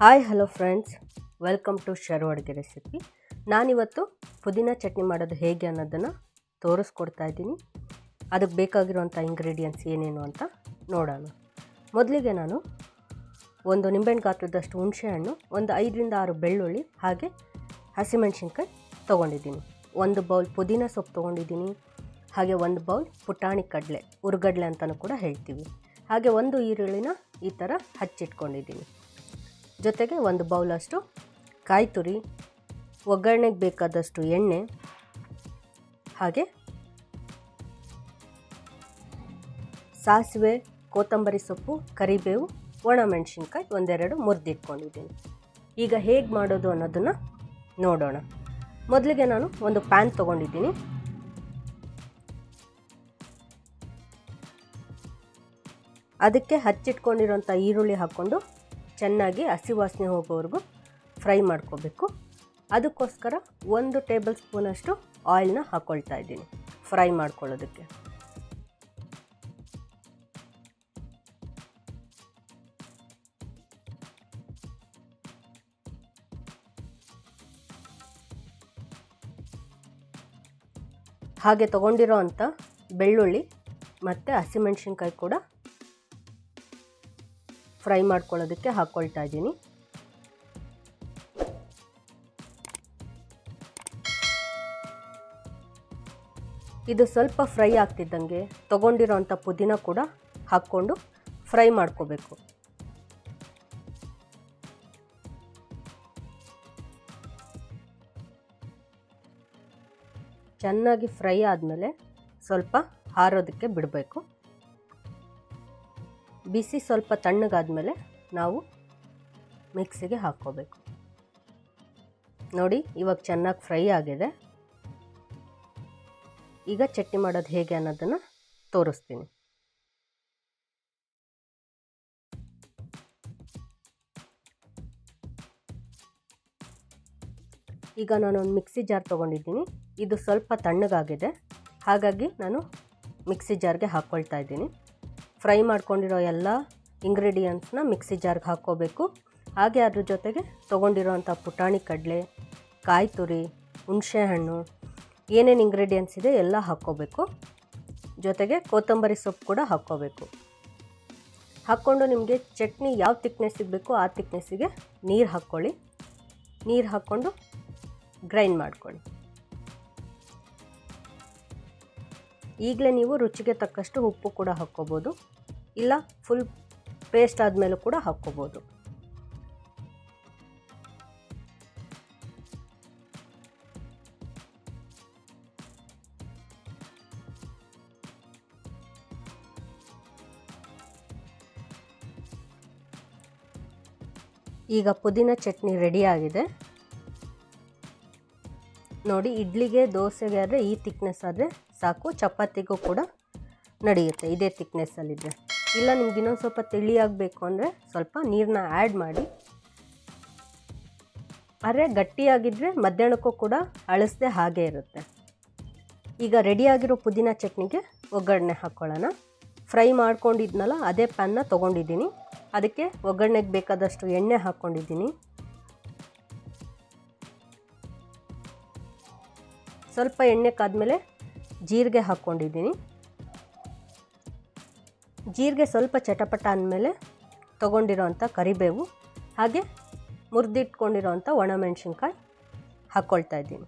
hi hello friends welcome to Sharu ಅಡುಗೆ recipe ನಾನಿವತ್ತು ಪುದೀನ ಚಟ್ನಿ ಮಾಡೋದು ಹೇಗೆ ಅನ್ನೋದನ್ನು ತೋರಿಸ್ಕೊಡ್ತಾ ಇದ್ದೀನಿ ಅದಕ್ಕೆ ಬೇಕಾಗಿರುವಂಥ ಇಂಗ್ರೀಡಿಯೆಂಟ್ಸ್ ಏನೇನು ಅಂತ ನೋಡೋಣ ಮೊದಲಿಗೆ ನಾನು ಒಂದು ನಿಂಬೆಹಣ್ಣು ಗಾತ್ರದಷ್ಟು ಹುಣಸೆಹಣ್ಣು ಒಂದು ಐದರಿಂದ ಆರು ಬೆಳ್ಳುಳ್ಳಿ ಹಾಗೆ ಹಸಿಮೆಣಸಿನ್ಕಾಯಿ ತೊಗೊಂಡಿದ್ದೀನಿ ಒಂದು ಬೌಲ್ ಪುದೀನ ಸೊಪ್ಪು ತೊಗೊಂಡಿದ್ದೀನಿ ಹಾಗೆ ಒಂದು ಬೌಲ್ ಪುಟಾಣಿ ಕಡಲೆ ಉರ್ಗಡ್ಲೆ ಅಂತಲೂ ಕೂಡ ಹೇಳ್ತೀವಿ ಹಾಗೆ ಒಂದು ಈರುಳ್ಳಿನ ಈ ಥರ ಹಚ್ಚಿಟ್ಕೊಂಡಿದ್ದೀನಿ ಜೊತೆಗೆ ಒಂದು ಬೌಲಷ್ಟು ಕಾಯಿ ತುರಿ ಒಗ್ಗರಣೆಗೆ ಬೇಕಾದಷ್ಟು ಎಣ್ಣೆ ಹಾಗೆ ಸಾಸಿವೆ ಕೊತ್ತಂಬರಿ ಸೊಪ್ಪು ಕರಿಬೇವು ಒಣಮೆಣಸಿನ್ಕಾಯಿ ಒಂದೆರಡು ಮುರಿದಿಟ್ಕೊಂಡಿದ್ದೀನಿ ಈಗ ಹೇಗೆ ಮಾಡೋದು ಅನ್ನೋದನ್ನು ನೋಡೋಣ ಮೊದಲಿಗೆ ನಾನು ಒಂದು ಪ್ಯಾನ್ ತೊಗೊಂಡಿದ್ದೀನಿ ಅದಕ್ಕೆ ಹಚ್ಚಿಟ್ಕೊಂಡಿರೋಂಥ ಈರುಳ್ಳಿ ಹಾಕ್ಕೊಂಡು ಚೆನ್ನಾಗಿ ಹಸಿ ವಾಸನೆ ಹೋಗೋವರೆಗೂ ಫ್ರೈ ಮಾಡ್ಕೋಬೇಕು ಅದಕ್ಕೋಸ್ಕರ ಒಂದು ಟೇಬಲ್ ಸ್ಪೂನಷ್ಟು ಆಯಿಲ್ನ ಹಾಕ್ಕೊಳ್ತಾ ಇದ್ದೀನಿ ಫ್ರೈ ಮಾಡ್ಕೊಳ್ಳೋದಕ್ಕೆ ಹಾಗೆ ತೊಗೊಂಡಿರೋ ಅಂಥ ಬೆಳ್ಳುಳ್ಳಿ ಮತ್ತು ಹಸಿಮೆಣ್ಸಿನ್ಕಾಯಿ ಕೂಡ ಫ್ರೈ ಮಾಡ್ಕೊಳ್ಳೋದಕ್ಕೆ ಹಾಕ್ಕೊಳ್ತಾ ಇದ್ದೀನಿ ಇದು ಸ್ವಲ್ಪ ಫ್ರೈ ಆಗ್ತಿದ್ದಂಗೆ ತೊಗೊಂಡಿರೋ ಅಂಥ ಪುದೀನ ಕೂಡ ಹಾಕ್ಕೊಂಡು ಫ್ರೈ ಮಾಡ್ಕೋಬೇಕು ಚೆನ್ನಾಗಿ ಫ್ರೈ ಆದಮೇಲೆ ಸ್ವಲ್ಪ ಹಾರೋದಕ್ಕೆ ಬಿಡಬೇಕು ಬಿಸಿ ಸ್ವಲ್ಪ ತಣ್ಣಗಾದ್ಮೇಲೆ ನಾವು ಮಿಕ್ಸಿಗೆ ಹಾಕ್ಕೋಬೇಕು ನೋಡಿ ಇವಾಗ ಚೆನ್ನಾಗಿ ಫ್ರೈ ಆಗಿದೆ ಈಗ ಚಟ್ನಿ ಮಾಡೋದು ಹೇಗೆ ಅನ್ನೋದನ್ನು ತೋರಿಸ್ತೀನಿ ಈಗ ನಾನೊಂದು ಮಿಕ್ಸಿ ಜಾರ್ ತೊಗೊಂಡಿದ್ದೀನಿ ಇದು ಸ್ವಲ್ಪ ತಣ್ಣಗಾಗಿದೆ ಹಾಗಾಗಿ ನಾನು ಮಿಕ್ಸಿ ಜಾರ್ಗೆ ಹಾಕ್ಕೊಳ್ತಾ ಇದ್ದೀನಿ ಫ್ರೈ ಮಾಡ್ಕೊಂಡಿರೋ ಎಲ್ಲ ಇಂಗ್ರೀಡಿಯೆಂಟ್ಸ್ನ ಮಿಕ್ಸಿ ಜಾರ್ಗೆ ಹಾಕ್ಕೋಬೇಕು ಹಾಗೆ ಅದ್ರ ಜೊತೆಗೆ ತೊಗೊಂಡಿರೋಂಥ ಪುಟಾಣಿ ಕಡಲೆ ಕಾಯಿ ತುರಿ ಹುಣಸೆಹಣ್ಣು ಏನೇನು ಇಂಗ್ರೀಡಿಯೆಂಟ್ಸ್ ಇದೆ ಎಲ್ಲ ಹಾಕ್ಕೋಬೇಕು ಜೊತೆಗೆ ಕೊತ್ತಂಬರಿ ಸೊಪ್ಪು ಕೂಡ ಹಾಕ್ಕೋಬೇಕು ಹಾಕ್ಕೊಂಡು ನಿಮಗೆ ಚಟ್ನಿ ಯಾವ ತಿಕ್ನೆಸ್ಸಿಗೆ ಬೇಕೋ ಆ ತಿಕ್ನೆಸ್ಸಿಗೆ ನೀರು ಹಾಕ್ಕೊಳ್ಳಿ ನೀರು ಹಾಕ್ಕೊಂಡು ಗ್ರೈಂಡ್ ಮಾಡ್ಕೊಳ್ಳಿ ಈಗಲೇ ನೀವು ರುಚಿಗೆ ತಕ್ಕಷ್ಟು ಉಪ್ಪು ಕೂಡ ಹಾಕ್ಕೋಬೋದು ಇಲ್ಲ ಫುಲ್ ಪೇಸ್ಟ್ ಆದಮೇಲೂ ಕೂಡ ಹಾಕ್ಕೋಬೋದು ಈಗ ಪುದೀನ ಚಟ್ನಿ ರೆಡಿಯಾಗಿದೆ ನೋಡಿ ಇಡ್ಲಿಗೆ ದೋಸೆಗೆ ಆದರೆ ಈ ತಿಕ್ನೆಸ್ ಆದರೆ ಸಾಕು ಚಪಾತಿಗೂ ಕೂಡ ನಡೆಯುತ್ತೆ ಇದೇ ತಿಕ್ನೆಸ್ಸಲ್ಲಿದ್ದರೆ ಇಲ್ಲ ನಿಮ್ಗೆ ಇನ್ನೊಂದು ಸ್ವಲ್ಪ ತಿಳಿಯಾಗಬೇಕು ಅಂದರೆ ಸ್ವಲ್ಪ ನೀರನ್ನ ಆ್ಯಡ್ ಮಾಡಿ ಆದರೆ ಗಟ್ಟಿಯಾಗಿದ್ದರೆ ಮಧ್ಯಾಹ್ನಕ್ಕೂ ಕೂಡ ಅಳಿಸ್ದೆ ಹಾಗೆ ಇರುತ್ತೆ ಈಗ ರೆಡಿಯಾಗಿರೋ ಪುದೀನ ಚಟ್ನಿಗೆ ಒಗ್ಗರಣೆ ಹಾಕ್ಕೊಳ್ಳೋಣ ಫ್ರೈ ಮಾಡ್ಕೊಂಡಿದ್ನಲ್ಲ ಅದೇ ಪ್ಯಾನ್ನ ತೊಗೊಂಡಿದ್ದೀನಿ ಅದಕ್ಕೆ ಒಗ್ಗರಣೆಗೆ ಬೇಕಾದಷ್ಟು ಎಣ್ಣೆ ಹಾಕ್ಕೊಂಡಿದ್ದೀನಿ ಸ್ವಲ್ಪ ಎಣ್ಣೆ ಕಾದ್ಮೇಲೆ ಜೀರಿಗೆ ಹಾಕ್ಕೊಂಡಿದ್ದೀನಿ ಜೀರಿಗೆ ಸ್ವಲ್ಪ ಚಟಪಟ ಅಂದಮೇಲೆ ತೊಗೊಂಡಿರೋವಂಥ ಕರಿಬೇವು ಹಾಗೆ ಮುರಿದಿಟ್ಕೊಂಡಿರೋವಂಥ ಒಣಮೆಣಸಿನ್ಕಾಯಿ ಹಾಕ್ಕೊಳ್ತಾ ಇದ್ದೀನಿ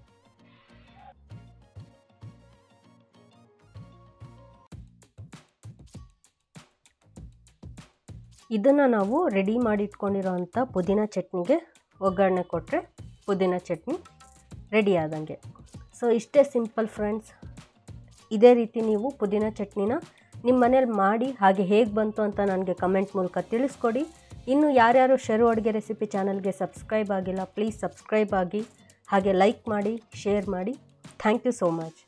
ಇದನ್ನು ನಾವು ರೆಡಿ ಮಾಡಿ ಇಟ್ಕೊಂಡಿರೋವಂಥ ಪುದೀನ ಚಟ್ನಿಗೆ ಒಗ್ಗರಣೆ ಕೊಟ್ಟರೆ ಪುದೀನ ಚಟ್ನಿ ರೆಡಿ ಆದಂಗೆ ಸೊ ಇಷ್ಟೇ ಸಿಂಪಲ್ ಫ್ರೆಂಡ್ಸ್ ಇದೇ ರೀತಿ ನೀವು ಪುದೀನ ಚಟ್ನಿನ ನಿಮ್ಮ ಮನೇಲಿ ಮಾಡಿ ಹಾಗೆ ಹೇಗೆ ಬಂತು ಅಂತ ನನಗೆ ಕಮೆಂಟ್ ಮೂಲಕ ತಿಳಿಸ್ಕೊಡಿ ಇನ್ನು ಯಾರ್ಯಾರು ಶರು ಅಡುಗೆ ರೆಸಿಪಿ ಚಾನಲ್ಗೆ ಸಬ್ಸ್ಕ್ರೈಬ್ ಆಗಿಲ್ಲ ಪ್ಲೀಸ್ ಸಬ್ಸ್ಕ್ರೈಬ್ ಆಗಿ ಹಾಗೆ ಲೈಕ್ ಮಾಡಿ ಶೇರ್ ಮಾಡಿ ಥ್ಯಾಂಕ್ ಯು ಸೋ ಮಚ್